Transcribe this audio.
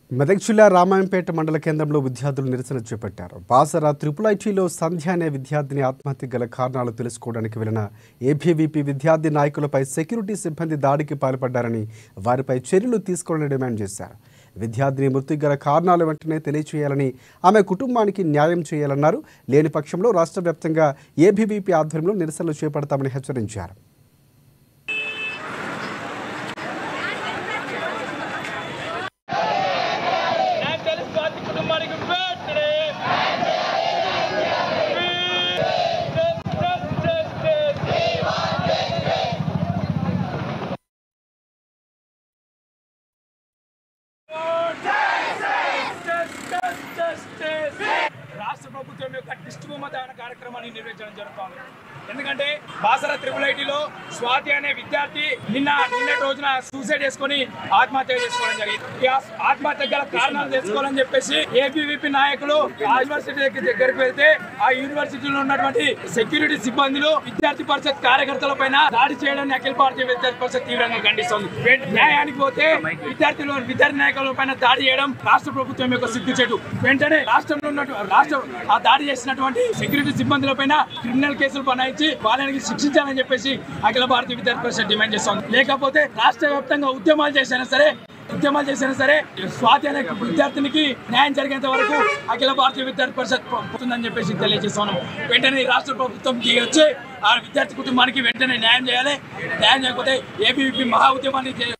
మెదక్ జిల్లా రామాయంపేట మండల కేంద్రంలో విద్యార్థులు నిరసన చేపట్టారు బాసర త్రిపుల్ ఐటీలో సంధ్య అనే విద్యార్థిని ఆత్మహత్య గల కారణాలు తెలుసుకోవడానికి వెళ్లిన ఏబీవీపీ విద్యార్థి నాయకులపై సెక్యూరిటీ సిబ్బంది దాడికి పాల్పడ్డారని వారిపై చర్యలు తీసుకోవాలని డిమాండ్ చేశారు విద్యార్థిని మృతికి గల కారణాలు వెంటనే తెలియచేయాలని ఆమె కుటుంబానికి న్యాయం చేయాలన్నారు లేని పక్షంలో రాష్ట్ర వ్యాప్తంగా ఏబీవీపీ ఆధ్వర్యంలో నిరసనలు చేపడతామని హెచ్చరించారు న్యాచురల్ స్వాతి కుటుంబానికి బర్త్డే రాష్ట్ర ప్రభుత్వం యొక్క దిష్టి బొమ్మ దహన కార్యక్రమాన్ని నిర్వహించడం జరుగుతోంది ఎందుకంటే బాసర త్రిపుల్ ఐటీలో స్వాతి అనే విద్యార్థి నిన్న నిన్నటి రోజున సూసైడ్ చేసుకొని ఆత్మహత్య చేసుకోవడం జరిగింది ఈ ఆస్- ఆత్మహత్య గల కారణాలు తెలుసుకోవాలని చెప్పేసి ఏబీవీపీ నాయకులు ఆ యూనివర్సిటీ దగ్గర- దగ్గరికి వెళ్తే ఆ యూనివర్సిటీలో ఉన్నటువంటి సెక్యూరిటీ సిబ్బందులు విద్యార్థి పరిషత్ కార్యకర్తల పైన దాడి చేయడాన్ని అఖిల భారతీయ విద్యార్థి పరిషత్ తీవ్రంగా ఖండిస్తోంది వెం- న్యాయానికి పోతే విద్యార్థులు విద్యార్థి నాయకుల పైన దాడి చేయడం రాష్ట్ర ప్రభుత్వం యొక్క సిగ్గుచేటు వెంటనే రాష్ట్రంలో ఉన్నటువంటి రాష్ట్రం ఆ దాడి చేసినటువంటి సెక్యూరిటీ సిబ్బందుల పైన క్రిమినల్ కేసులు బనాయించి వాళ్ళని శిక్షించాలని చెప్పేసి అఖిల భారతీయ విద్యార్థి పరిషత్ డిమాండ్ చేస్తోంది లేకపోతే రాష్ట్ర వ్యాప్తంగా ఉద్యమాలు చేసినా సరే ఉద్యమాలు చేసినా సరే స్వాతి అనే విద్యార్థినికి న్యాయం జరిగేంత వరకు అఖిల భారతీయ విద్యార్థి పరిషత్ పోతుందని చెప్పేసి తెలియజేస్తున్నాం వెంటనే ఈ రాష్ట్ర ప్రభుత్వం దిగి వచ్చి ఆ విద్యార్థి కుటుంబానికి వెంటనే న్యాయం చేయాలి న్యాయం చేయకపోతే ఏబీవీపీ మహా ఉద్యమాన్ని చే-